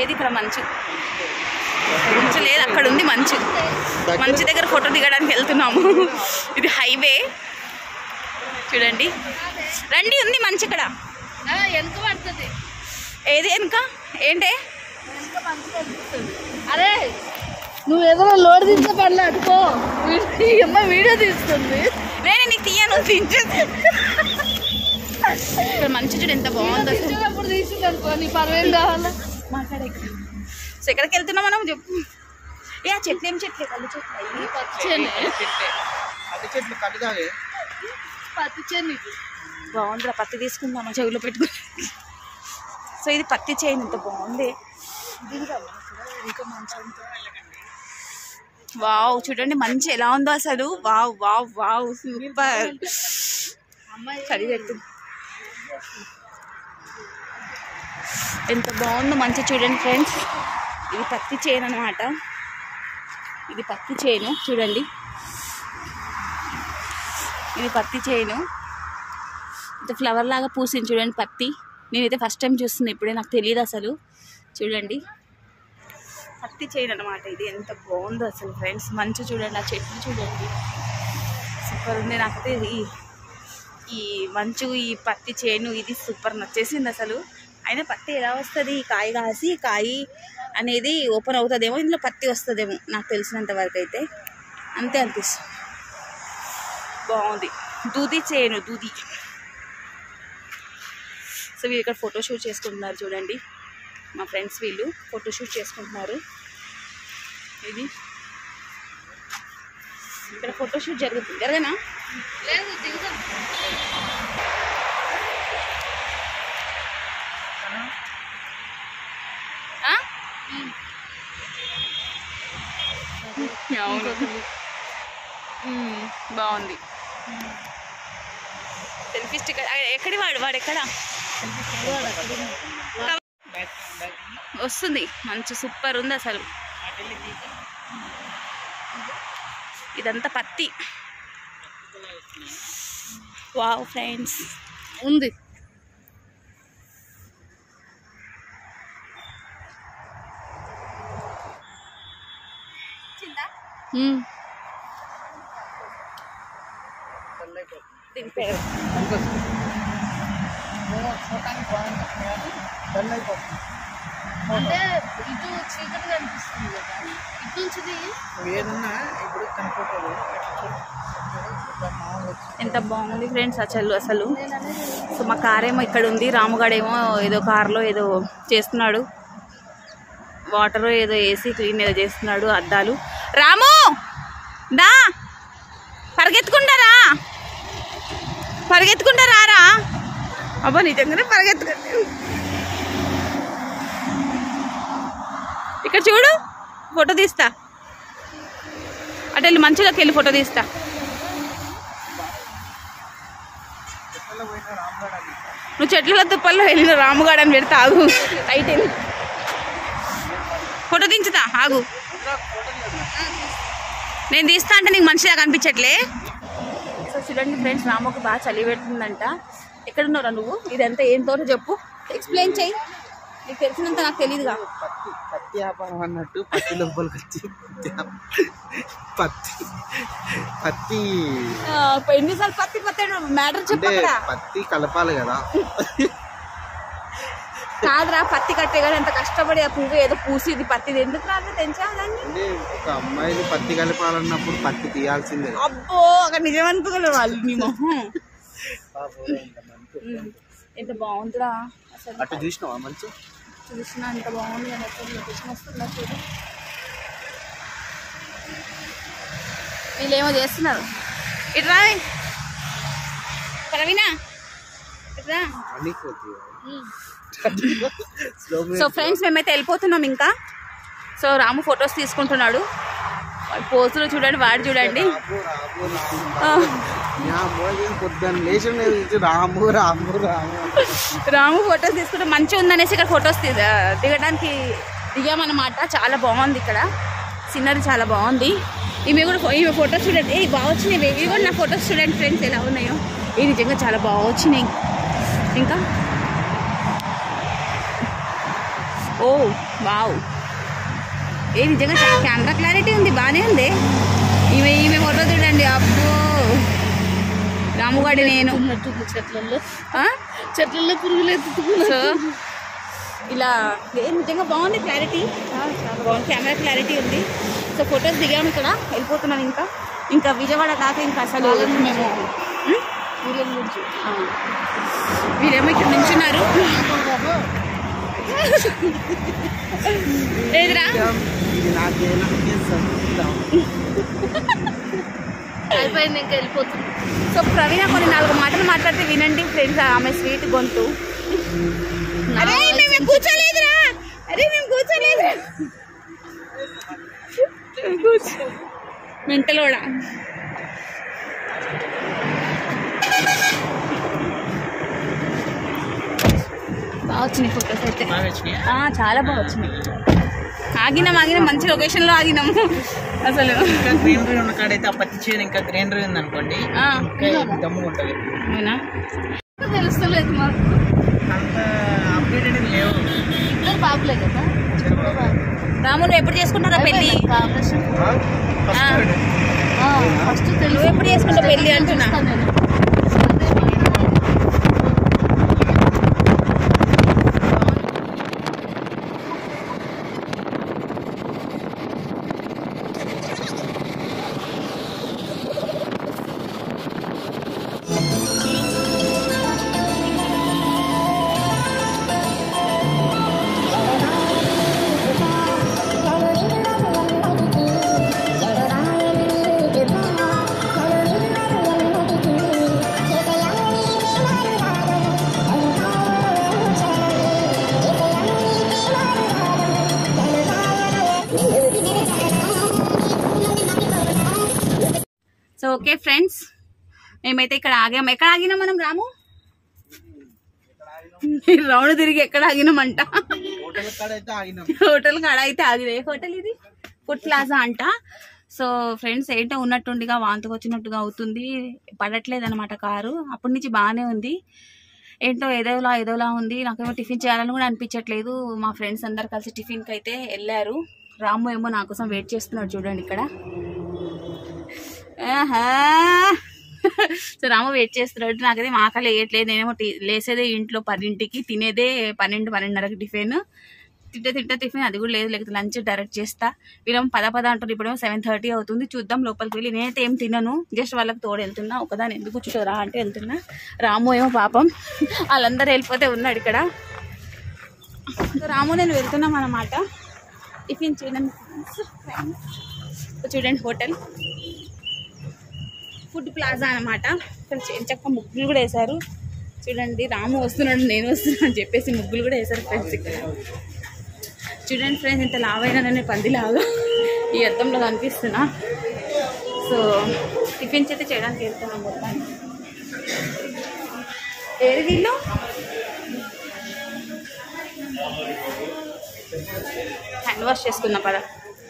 లేదు ఇక్కడ మంచు మంచు లేదు అక్కడ ఉంది మంచు మంచు దగ్గర ఫోటో దిగడానికి వెళ్తున్నాము ఇది హైవే చూడండి రండి ఉంది మంచి ఇక్కడ వెనక పడుతుంది ఏది వెనుక ఏంటే అరే నువ్వు ఏదైనా లోడ్ తీస్తే పడలే అటుకో ఈ అమ్మాయి వీడియో తీస్తుంది నేను నీకు తీయను తీయించు ఇక్కడ మంచి చూడు ఎంత బాగుందో అసలు. తీసేటప్పుడు తీసింది అనుకో నీ పర్వేం కావాలా మాట్లాడే సో ఎక్కడికి వెళ్తున్నాం మనం చెప్పు ఏ ఆ చెట్లు ఏం చెట్లు కళ్ళు చెట్లు అయ్యి పచ్చని అన్ని చెట్లు కట్టుదాగే పత్తి చేను ఇది బాగుందిరా పత్తి తీసుకుందామా చెవిలో పెట్టుకుని సో ఇది పత్తి చేయను ఇంత బాగుంది వావ్ చూడండి మంచి ఎలా ఉందో అసలు వావ్ వావ్ వావ్ సూపర్ అమ్మాయి కడిగట్టు ఎంత బాగుందో మంచి చూడండి ఫ్రెండ్స్ ఇది పత్తి చేను అనమాట ఇది పత్తి చేను చూడండి ఇది పత్తి చేను ఇంత ఫ్లవర్ లాగా పూసింది చూడండి పత్తి నేనైతే ఫస్ట్ టైం చూస్తున్నా ఇప్పుడే నాకు తెలియదు అసలు చూడండి పత్తి చేను అనమాట ఇది ఎంత బాగుందో అసలు ఫ్రెండ్స్ మంచి చూడండి ఆ చెట్లు చూడండి సూపర్ ఉంది నాకైతే ఈ ఈ మంచు ఈ పత్తి చేను ఇది సూపర్ నచ్చేసింది అసలు అయినా పత్తి ఎలా వస్తుంది ఈ కాయ కాసి ఈ కాయ అనేది ఓపెన్ అవుతుందేమో ఇందులో పత్తి వస్తుందేమో నాకు తెలిసినంత వరకు అయితే అంతే అనిపిస్తుంది బాగుంది దూది చేను దూది సో వీళ్ళు ఇక్కడ ఫోటోషూట్ చేసుకుంటున్నారు చూడండి మా ఫ్రెండ్స్ వీళ్ళు ఫోటోషూట్ చేసుకుంటున్నారు ఇది ఇక్కడ ఫోటోషూట్ జరుగుతుంది జరగనా లేదు దిగుదాం ఆ? అవును మ్మ్, బాగుంది సెల్ఫీ స్టిక్ ఎక్కడి వాడు వాడు ఎక్కడ వస్తుంది మంచి సూపర్ ఉంది అసలు ఇదంతా పత్తి వావ్ ఫ్రెండ్స్ ఉంది మ్మ్. దీని పేరు అంటే ఇటు చీకటి కనిపిస్తుంది కదా ఇటు నుంచి దిగి ఏదన్నా ఇప్పుడు తన ఫోటోలు ఎట్లా చూడు. ఇట్లా మామూలుగా వచ్చి ఎంత బాగుంది ఫ్రెండ్స్ అసలు అసలు సో మా కార్ ఏమో ఇక్కడ ఉంది రాముగాడేమో ఏదో కార్లో ఏదో చేస్తున్నాడు వాటర్ ఏదో వేసి క్లీన్ ఏదో చేస్తున్నాడు అద్దాలు రాము దా పరిగెత్తుకుంటారా పరిగెత్తుకుంటారా రా అబ్బా నిజంగానే పరిగెత్తుకుంటా ఇక్కడ చూడు ఫోటో తీస్తా అటు వెళ్ళి మంచిలోకి వెళ్ళి ఫోటో తీస్తా నువ్వు చెట్ల తుప్పల్లో వెళ్ళిన రాముగాడు అని పెడితే ఆగు టైటిల్ ఫోటో దించుతా ఆగు నేను తీస్తా అంటే నీకు మంచిగా కనిపించట్లే సో చూడండి ఫ్రెండ్స్ రాముకు బాగా చలి పెడుతుందంట ఎక్కడున్నారా నువ్వు ఇదంతా ఏం తోట చెప్పు ఎక్స్ప్లెయిన్ చెయ్యి నీకు తెలిసినంత నాకు తెలియదుగా పత్తి పత్తి వ్యాపారం అన్నట్టు పత్తి లోపలికి వచ్చి పత్తి వ్యాపారం. పత్తి పత్తి ఆ, ఎన్నిసార్లు పత్తి పత్తి మ్యాటర్ అంటే చెప్పకరా పత్తి కలపాలి కదా కాదురా పత్తి కట్టే కానీ అంత కష్టపడి ఆ పువ్వు ఏదో పూసిది పత్తిది ఎందుకు రాదు తెంచా దాన్ని అంటే ఒక అమ్మాయిని పత్తి కలపాలన్నప్పుడు పత్తి తీయాల్సిందే అబ్బో అక్కడ నిజమనుకోగలరు వాళ్ళు నీ మొహం పాపం, ఎంత మంచి. ఉమ్, ఎంత బాగుందిరా అసలు అటు చూసినావా మంచి చూసిన ఎంత బాగుంది అని అసలు లొకేషన్ వస్తుందా చూడు వీళ్ళేమో చేస్తున్నారు ఇట్రా ప్రవీణ ఇట్రా అన్ని స్లో సో ఫ్రెండ్స్ మేమైతే వెళ్ళిపోతున్నాం ఇంకా సో రాము ఫొటోస్ తీసుకుంటున్నాడు వాడి పోజులు చూడండి వాడు చూడండి ఆ, పొద్దున్న లేచి ఉండేది రాము రాము రాము రాము ఫొటోస్ తీసుకుంటే మంచిగా ఉందనేసి ఇక్కడ ఫొటోస్ దిగడానికి దిగామన్నమాట చాలా బాగుంది ఇక్కడ సీనరీ చాలా బాగుంది ఈమె కూడా ఫో- ఈమె ఫొటోస్ చూడండి ఏ బాగా వచ్చినాయి ఇవి కూడా నా ఫొటోస్ చూడండి ఫ్రెండ్స్ ఎలా ఉన్నాయో ఇవి నిజంగా చాలా బాగా వచ్చినాయి ఇంకా ఓ వావ్ ఏ నిజంగా కెమెరా క్లారిటీ ఉంది బాగానే ఉంది ఈమె ఈమె ఫోటో చూడండి అబ్బో రాముగాడి నేను ఉన్నట్టుంది చెట్లలో ఆ? చెట్లలో పురుగులు ఎత్తుకున్నా సో ఇలా ఏ నిజంగా బాగుంది క్లారిటీ బాగుంది కెమెరా క్లారిటీ ఉంది సో ఫొటోస్ దిగాము ఇక్కడ వెళ్ళిపోతున్నాను ఇంకా ఇంకా విజయవాడ కాక ఇంకా అసలు మేము ఉం? ఊళ్ళ నుంచి ఆ. వీరేమో ఇక్కడ నించున్నారు ఏదిరా ఇది నాకేనా సంగీతం అయిపోయింది ఇంకా వెళ్ళిపోతుంది సో ప్రవీణ కొన్ని నాలుగు మాటలు మాట్లాడితే వినండి ఫ్రెండ్స్ ఆమె స్వీట్ గొంతు అరే మేము కూర్చోలేదురా అరే మేము కూర్చోలేదురా మెంటలోడా బాగా వచ్చినాయి ఫొటోస్ అయితే ఆ, చాలా బాగా వచ్చినాయి ఆగినాం ఆగినాం మంచి లొకేషన్లో ఆగినాము అసలు ఇంకా గ్రీనరీ ఉన్న కాడైతే ఆ పత్తి చేను ఇంకా గ్రీనరీ ఉంది అనుకోండి ఆ, ఇంకా దమ్ము ఉంటుంది అవునా తెలుస్తలేదు మాకు అంత అప్డేటెడ్ లేవు ఇద్దరు బాబులే కదా రాములు ఎప్పుడు చేసుకుంటారా పెళ్ళి ఆపరేషన్ ఆ. ఫస్ట్ నువ్వు తెలుసు ఎప్పుడు చేసుకుంటావు పెళ్ళి అంటున్నా నేను సో ఓకే ఫ్రెండ్స్ మేమైతే ఇక్కడ ఆగాం ఎక్కడ ఆగినాం మనం రాము రౌండ్ తిరిగి ఎక్కడ ఆగినామంట హోటల్ కాడైతే ఆగినాం హోటల్ కాడ అయితే ఆగిదే హోటల్ ఇది ఫుడ్ ప్లాజా అంట సో ఫ్రెండ్స్ ఏంటో ఉన్నట్టుండిగా వాంతికి వచ్చినట్టుగా అవుతుంది పడట్లేదు అనమాట కారు అప్పటి నుంచి బాగానే ఉంది ఏంటో ఏదోలా ఏదోలా ఉంది నాకేమో టిఫిన్ చేయాలని కూడా అనిపించట్లేదు మా ఫ్రెండ్స్ అందరు కలిసి టిఫిన్కి అయితే వెళ్ళారు రాము ఏమో నా కోసం వెయిట్ చేస్తున్నాడు చూడండి ఇక్కడ ఆహా సో రాము వెయిట్ చేస్తున్నాడు నాకైతే మా ఆకలి వేయట్లేదు నేనేమో టి- లేసేదే ఇంట్లో పదింటికి తినేదే పన్నెండు పన్నెండున్నరకి టిఫిన్ తింటే తింటే టిఫిన్ అది కూడా లేదు లేకపోతే లంచ్ డైరెక్ట్ చేస్తా వీళ్ళేమో పద పద అంటారు ఇప్పుడేమో సెవెన్ థర్టీ అవుతుంది చూద్దాం లోపలికి వెళ్ళి నేనైతే ఏం తినను జస్ట్ వాళ్ళకి తోడు వెళ్తున్నా ఒకదాని ఎందుకు కూర్చోరా అంటే వెళ్తున్నా రాము ఏమో పాపం వాళ్ళందరూ వెళ్ళిపోతే ఉన్నాడు ఇక్కడ సో రాము నేను వెళ్తున్నాం అన్నమాట టిఫిన్ చేయడానికి చూడండి హోటల్ ఫుడ్ ప్లాజా అనమాట ఇక్కడ చక్క ముగ్గులు కూడా వేశారు చూడండి రాము వస్తున్నాడు నేను వస్తున్నాను అని చెప్పేసి ముగ్గులు కూడా వేశారు ఫ్రెండ్స్ ఇక్కడ చూడండి ఫ్రెండ్స్ ఇంత లావైనా నేను పందిలాగా ఈ అద్దంలో కనిపిస్తున్నా సో టిఫిన్స్ అయితే చేయడానికి వెళ్తున్నాం మొత్తానికి ఏది వీళ్ళు హ్యాండ్ వాష్ చేసుకుందాం పద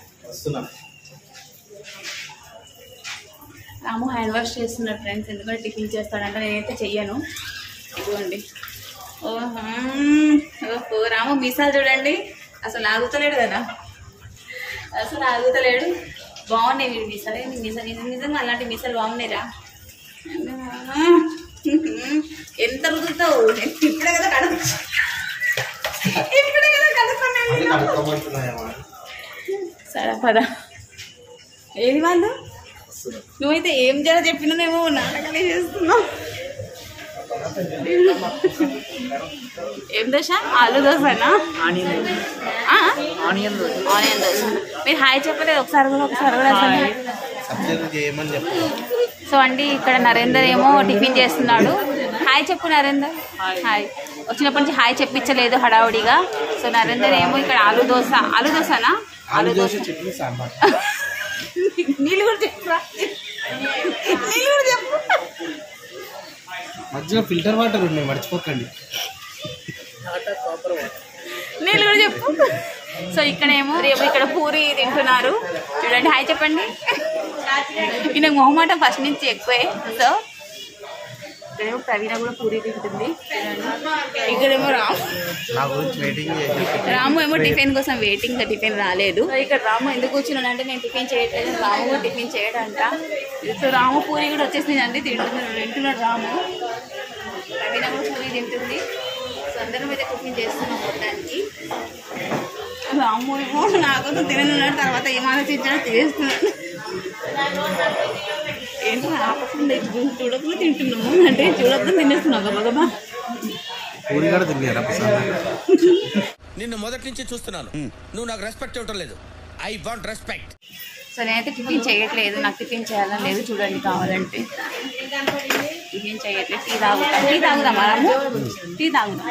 రాము హ్యాండ్ వాష్ చేస్తున్నాడు ఫ్రెండ్స్ ఎందుకంటే టిఫిన్ చేస్తాడంటే నేనైతే చెయ్యను ఇదిగోండి ఓహో ఓహో రాము మీసాలు చూడండి అసలు ఆగుతలేడు కదా అసలు ఆగుతలేడు బాగున్నాయి వీడి మీసాలు ఏంటి మీసాలు నిజం- నిజంగా అలాంటి మీసాలు బాగున్నాయిరా ఎంత రుద్దుతావు నేను ఇప్పుడే కదా కడుపు ఇప్పుడే కదా కడుక్కున్నాను సరే పద ఏది వాళ్ళు నువ్వైతే ఏం జర చెప్పినానేమో నాటకాలే చేస్తున్నావు ఏం దోశ ఆలు దోశనా ఆనియన్ ఆ? ఆనియన్ ఆనియన్ దోశ మీరు హాయ్ చెప్పలేదు ఒకసారి కూడా ఒకసారి కూడా అసలు సబ్జెక్ట్ చేయమని చెప్పి సో అండి ఇక్కడ నరేందర్ ఏమో టిఫిన్ చేస్తున్నాడు హాయ్ చెప్పు నరేందర్ హాయ్ వచ్చినప్పటి నుంచి హాయ్ చెప్పించలేదు హడావుడిగా సో నరేందర్ ఏమో ఇక్కడ ఆలు దోశ ఆలు దోశనా ఆలు దోశ చట్నీ సాంబార్ నీళ్ళు కూడా చెప్పురా నీళ్ళు కూడా చెప్పు మధ్యలో ఫిల్టర్ వాటర్ ఉన్నాయి మర్చిపోకండి నీళ్ళు కూడా చెప్పు సో ఇక్కడేమో రేపు ఇక్కడ పూరి తింటున్నారు చూడండి హాయ్ చెప్పండి ఈయనకు మొహమాటం ఫస్ట్ నుంచి ఎక్కువే సో ఇక్కడేమో ప్రవీణ కూడా పూరి తింటుంది ఇక్కడేమో రాము నా గురించి వెయిటింగ్ చేసి రాము ఏమో టిఫిన్ కోసం వెయిటింగ్ ఇంకా టిఫిన్ రాలేదు సో ఇక్కడ రాము ఎందుకు కూర్చున్నాడు అంటే నేను టిఫిన్ చేయట్లేదు రాము కూడా టిఫిన్ చేయడంట సో రాము పూరి కూడా వచ్చేసింది అండి తింటున్నాడు తింటున్నాడు రాము ప్రవీణ కూడా పూరి తింటుంది సో అందరం అయితే టిఫిన్ చేస్తున్నాం మొత్తానికి రాము ఏమో నాకు తిననున్నాడు తర్వాత ఏం ఆలోచించాడో తినేస్తున్నాడు ఏంటో ఆపకుండా చూడకుండా తింటున్నాము అంటే చూడకుండా తినేస్తున్నాం గబా గబా పూరి కూడా తిరిగారా నిన్ను మొదటి నుంచి చూస్తున్నాను నువ్వు నాకు రెస్పెక్ట్ ఇవ్వటం లేదు ఐ వాంట్ రెస్పెక్ట్ సో నేనైతే టిఫిన్ చేయట్లేదు నాకు టిఫిన్ చేయాలని లేదు చూడండి కావాలంటే టిఫిన్ చేయట్లేదు టీ తాగుతాం టీ తాగుదామా రాము టీ తాగుదాం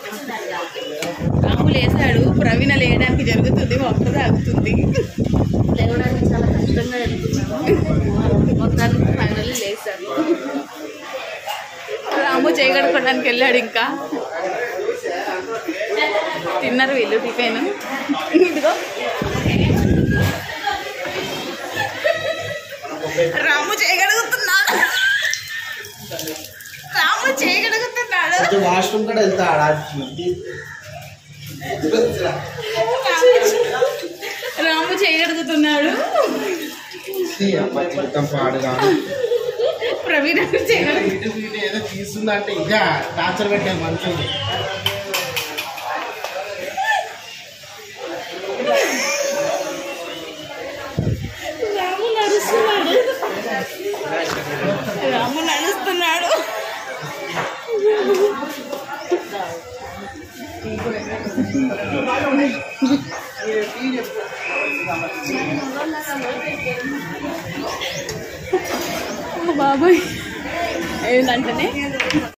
రాము లేసాడు ప్రవీణ లేయడానికి జరుగుతుంది మా అక్క తాగుతుంది లేవడానికి చాలా కష్టంగా వెళ్తున్నాను మొత్తానికి ఫైనల్లీ లేసాను రాము చేయగడుకోవడానికి వెళ్ళాడు ఇంకా తిన్నారు వీళ్ళు టిఫిన్ ఇదిగో రాము చేయగలుగుతున్నాడు రాము చేయగలుగుతున్నాడు వాష్రూమ్ కూడా వెళ్తా రాము చేయగలుగుతున్నాడు మొత్తం పాడుగా ప్రవీణ చేయగలుగు ఇటు వీటి ఏదో తీస్తుందంటే ఇంకా టార్చర్ పెట్టాను మనుషులు రాము నడుస్తున్నాడు రాము నడుస్తున్నాడు బాబాయ్ ఏంటంటేనే